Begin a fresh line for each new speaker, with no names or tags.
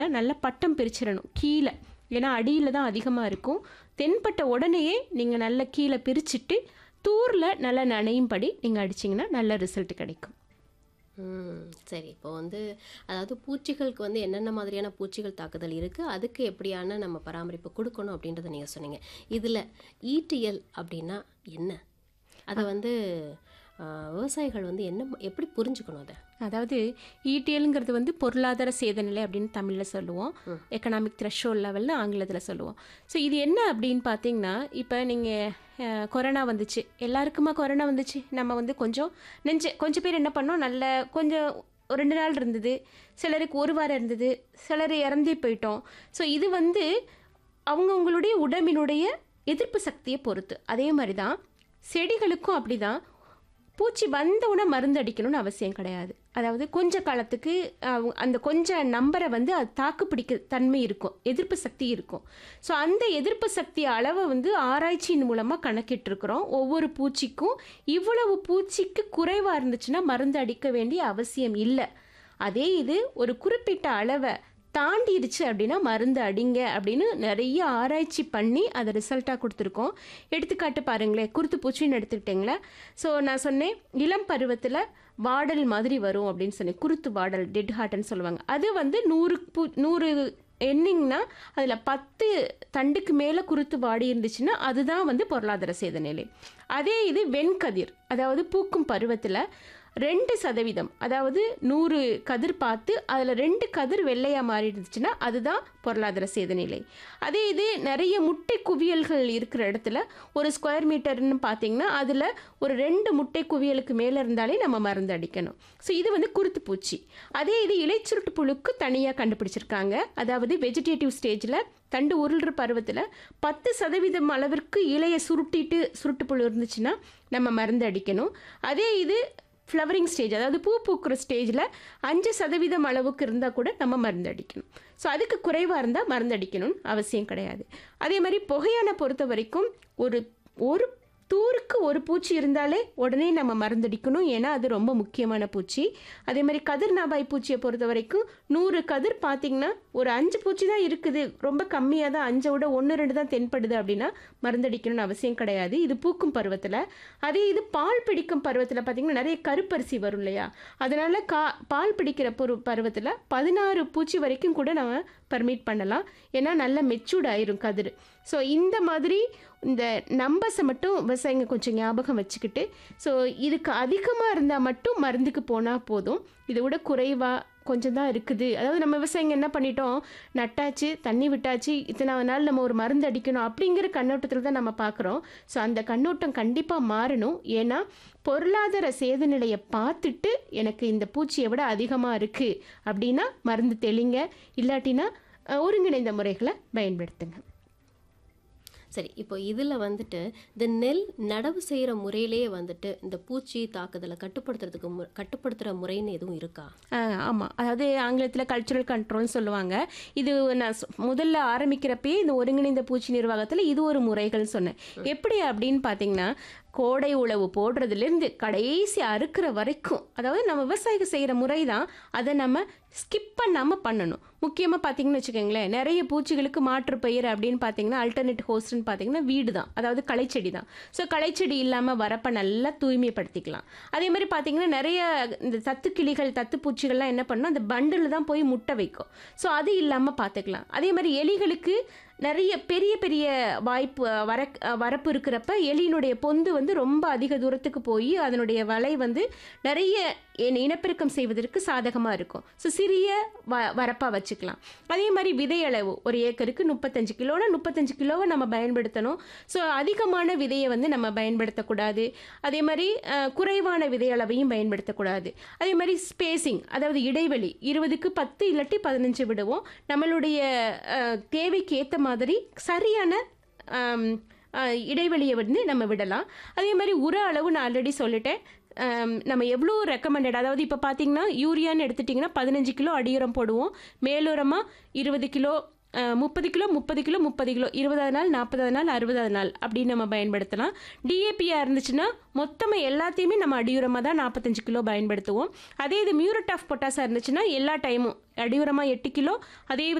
நல்லா பட்டம் பிரிச்சிடணும் கீழே ஏன்னா அடியில் தான் அதிகமாக இருக்கும் தென்பட்ட உடனேயே நீங்கள் நல்லா கீழே பிரிச்சுட்டு தூரில் நல்லா நனையும்படி நீங்கள் அடிச்சிங்கன்னா நல்ல ரிசல்ட் கிடைக்கும்
ம் சரி இப்போ வந்து அதாவது பூச்சிகளுக்கு வந்து என்னென்ன மாதிரியான பூச்சிகள் தாக்குதல் இருக்குது அதுக்கு எப்படியான நம்ம பராமரிப்பு கொடுக்கணும் அப்படின்றத நீங்கள் சொன்னீங்க இதில் ஈட்டியல் அப்படின்னா என்ன அதை வந்து ஆ, விவசாயிகள் வந்து என்ன எப்படி புரிஞ்சுக்கணும் அதை
அதாவது ஈட்டியலுங்கிறது வந்து பொருளாதார சேதநிலை அப்படின்னு தமிழில் சொல்லுவோம் எக்கனாமிக் த்ரெஷோல் லெவலில் ஆங்கிலத்தில் சொல்லுவோம் ஸோ இது என்ன அப்படின்னு பார்த்தீங்கன்னா இப்போ நீங்கள் கொரோனா வந்துச்சு எல்லாருக்குமா கொரோனா வந்துச்சு நம்ம வந்து கொஞ்சம் நெஞ்ச கொஞ்சம் பேர் என்ன பண்ணோம் நல்ல கொஞ்சம் ஒரு ரெண்டு நாள் இருந்தது சிலருக்கு ஒரு வாரம் இருந்தது சிலர் இறந்தே போயிட்டோம் ஸோ இது வந்து அவங்கவுங்களுடைய உடம்பினுடைய எதிர்ப்பு சக்தியை பொறுத்து அதே மாதிரி தான் செடிகளுக்கும் அப்படி தான் பூச்சி வந்தவுடனே மருந்து அடிக்கணும்னு அவசியம் கிடையாது அதாவது கொஞ்ச காலத்துக்கு அஹ், அந்த கொஞ்ச நம்பரை வந்து அது தாக்கு பிடிக்க தன்மை இருக்கும் எதிர்ப்பு சக்தி இருக்கும் ஸோ அந்த எதிர்ப்பு சக்தி அளவை வந்து ஆராய்ச்சியின் மூலமாக கணக்கிட்டுருக்குறோம் ஒவ்வொரு பூச்சிக்கும் இவ்வளவு பூச்சிக்கு குறைவாக இருந்துச்சுன்னா மருந்து அடிக்க வேண்டிய அவசியம் இல்லை அதே இது ஒரு குறிப்பிட்ட அளவை தாண்டிடுச்சு அப்படின்னா மருந்து அடிங்க அப்படின்னு நிறைய ஆராய்ச்சி பண்ணி அதை ரிசல்ட்டாக கொடுத்துருக்கோம் எடுத்துக்காட்டு பாருங்களேன் குருத்து பூச்சின்னு எடுத்துக்கிட்டிங்களா ஸோ நான் சொன்னேன் இளம் பருவத்தில் வாடல் மாதிரி வரும் அப்படின்னு சொன்னேன் குருத்து வாடல் டெட் ஹார்ட்னு சொல்லுவாங்க அது வந்து நூறு பூ நூறு எண்ணிங்னா அதில் பத்து தண்டுக்கு மேலே குருத்து வாடி இருந்துச்சுன்னா அதுதான் வந்து பொருளாதார சேத நிலை அதே இது வெண்கதிர் அதாவது பூக்கும் பருவத்தில் ரெண்டு சதவீதம் அதாவது நூறு கதிர் பார்த்து அதில் ரெண்டு கதிர் வெள்ளையாக மாறி இருந்துச்சுன்னா அதுதான் பொருளாதார சேத நிலை அதே இது நிறைய முட்டை குவியல்கள் இருக்கிற இடத்துல ஒரு ஸ்கொயர் மீட்டர்னு பார்த்தீங்கன்னா அதில் ஒரு ரெண்டு முட்டை குவியலுக்கு மேலே இருந்தாலே நம்ம மருந்து அடிக்கணும் ஸோ இது வந்து குருத்து பூச்சி அதே இது இலைச்சுருட்டு புழுக்கு தனியாக கண்டுபிடிச்சிருக்காங்க அதாவது வெஜிடேட்டிவ் ஸ்டேஜில் தண்டு உருள்ற பருவத்தில் பத்து சதவீதம் அளவிற்கு இலையை சுருட்டிட்டு சுருட்டு புழு இருந்துச்சுன்னா நம்ம மருந்து அடிக்கணும் அதே இது ஃப்ளவரிங் ஸ்டேஜ் அதாவது பூ பூக்கிற ஸ்டேஜில் அஞ்சு சதவீதம் அளவுக்கு இருந்தால் கூட நம்ம மருந்து அடிக்கணும் ஸோ அதுக்கு குறைவாக இருந்தால் மருந்து அடிக்கணும்னு அவசியம் கிடையாது அதே மாதிரி புகையான பொறுத்த வரைக்கும் ஒரு ஒரு தூருக்கு ஒரு பூச்சி இருந்தாலே உடனே நம்ம மருந்தடிக்கணும் ஏன்னா அது ரொம்ப முக்கியமான பூச்சி அதே மாதிரி கதிர் நாபாய் பூச்சியை பொறுத்த வரைக்கும் நூறு கதிர் பார்த்தீங்கன்னா ஒரு அஞ்சு பூச்சி தான் இருக்குது ரொம்ப கம்மியாக தான் அஞ்சை விட ஒன்று ரெண்டு தான் தென்படுது அப்படின்னா மருந்தடிக்கணும்னு அவசியம் கிடையாது இது பூக்கும் பருவத்தில் அதே இது பால் பிடிக்கும் பருவத்தில் பார்த்தீங்கன்னா நிறைய கருப்பரிசி வரும் இல்லையா அதனால கா பால் பிடிக்கிற பொரு பருவத்தில் பதினாறு பூச்சி வரைக்கும் கூட நம்ம பர்மிட் பண்ணலாம் ஏன்னா நல்ல மெச்சூர்ட் ஆயிரும் கதிர் ஸோ இந்த மாதிரி இந்த நம்பர்ஸை மட்டும் விவசாயிங்க கொஞ்சம் ஞாபகம் வச்சுக்கிட்டு ஸோ இதுக்கு அதிகமாக இருந்தால் மட்டும் மருந்துக்கு போனால் போதும் இதை விட குறைவாக கொஞ்சம் தான் இருக்குது அதாவது நம்ம விவசாயிங்க என்ன பண்ணிட்டோம் நட்டாச்சு தண்ணி விட்டாச்சு இத்தனை நாள் நம்ம ஒரு மருந்து அடிக்கணும் அப்படிங்கிற கண்ணோட்டத்தில் தான் நம்ம பார்க்குறோம் ஸோ அந்த கண்ணோட்டம் கண்டிப்பாக மாறணும் ஏன்னா பொருளாதார சேத நிலையை பார்த்துட்டு எனக்கு இந்த பூச்சியை விட அதிகமாக இருக்குது அப்படின்னா மருந்து தெளிங்க இல்லாட்டினா அஹ், ஒருங்கிணைந்த முறைகளை பயன்படுத்துங்க
சரி இப்போ இதில் வந்துட்டு இந்த நெல் நடவு செய்கிற முறையிலேயே வந்துட்டு இந்த பூச்சி தாக்குதலை கட்டுப்படுத்துறதுக்கு மு கட்டுப்படுத்துகிற முறைன்னு எதுவும் இருக்கா
ஆமாம் அதாவது ஆங்கிலத்தில் கல்ச்சுரல் கண்ட்ரோல்னு சொல்லுவாங்க இது நான் சொ- முதல்ல ஆரம்பிக்கிறப்பயே இந்த ஒருங்கிணைந்த பூச்சி நிர்வாகத்தில் இது ஒரு முறைகள் சொன்னேன் எப்படி அப்படின்னு பார்த்தீங்கன்னா கோடை உழவு போடுறதுலேருந்து கடைசி அறுக்கிற வரைக்கும் அதாவது நம்ம விவசாயிகள் செய்கிற முறை தான் அதை நம்ம ஸ்கிப் பண்ணாமல் பண்ணணும் முக்கியமாக பார்த்தீங்கன்னு வச்சுக்கோங்களேன் நிறைய பூச்சிகளுக்கு மாற்று பயிர் அப்படின்னு பார்த்தீங்கன்னா அல்டர்னேட் ஹோஸ்ட்னு பார்த்தீங்கன்னா வீடு தான் அதாவது களைச்செடி தான் ஸோ களைச்செடி இல்லாமல் வரப்ப நல்லா தூய்மைப்படுத்திக்கலாம் அதே மாதிரி பார்த்தீங்கன்னா நிறைய இந்த தத்து கிளிகள் தத்து பூச்சிகள்லாம் என்ன பண்ணும் அந்த பண்டில் தான் போய் முட்டை வைக்கும் ஸோ அது இல்லாமல் பார்த்துக்கலாம் அதே மாதிரி எலிகளுக்கு நிறைய பெரிய பெரிய வாய்ப்பு அஹ், வர அஹ், வரப்பு இருக்கிறப்ப எலியினுடைய பொந்து வந்து ரொம்ப அதிக தூரத்துக்கு போய் அதனுடைய வலை வந்து நிறைய இன- இனப்பெருக்கம் செய்வதற்கு சாதகமாக இருக்கும் ஸோ சிறிய வ வரப்பாக வச்சுக்கலாம் அதே மாதிரி விதையளவு ஒரு ஏக்கருக்கு முப்பத்தஞ்சு கிலோனா முப்பத்தஞ்சு கிலோவை நம்ம பயன்படுத்தணும் ஸோ அதிகமான விதையை வந்து நம்ம பயன்படுத்தக்கூடாது அதே மாதிரி அஹ், குறைவான விதையளவையும் பயன்படுத்தக்கூடாது அதே மாதிரி ஸ்பேசிங் அதாவது இடைவெளி இருபதுக்கு பத்து இல்லாட்டி பதினஞ்சு விடுவோம் நம்மளுடைய அஹ், தேவைக்கு ஏற்ற மாதிரி சரியான ஆம், அஹ், இடைவெளியை வந்து நம்ம விடலாம் அதே மாதிரி உர அளவு நான் ஆல்ரெடி சொல்லிட்டேன் ஆம், நம்ம எவ்வளோ ரெக்கமெண்டட் அதாவது இப்போ பார்த்தீங்கன்னா யூரியான்னு எடுத்துட்டிங்கன்னா பதினஞ்சு கிலோ அடியுரம் போடுவோம் மேலுரமாக இருபது கிலோ முப்பது கிலோ முப்பது கிலோ முப்பது கிலோ இருபதாவது நாள் நாற்பதாவது நாள் அறுபதாவது நாள் அப்படின்னு நம்ம பயன்படுத்தலாம் டிஏபியாக இருந்துச்சுன்னா மொத்தமாக எல்லாத்தையுமே நம்ம அடியுரமாக தான் நாற்பத்தஞ்சு கிலோ பயன்படுத்துவோம் அதே இது மியூரட் ஆஃப் பொட்டாஸாக இருந்துச்சுன்னா எல்லா டைமும் அடியுரமாக எட்டு கிலோ அதே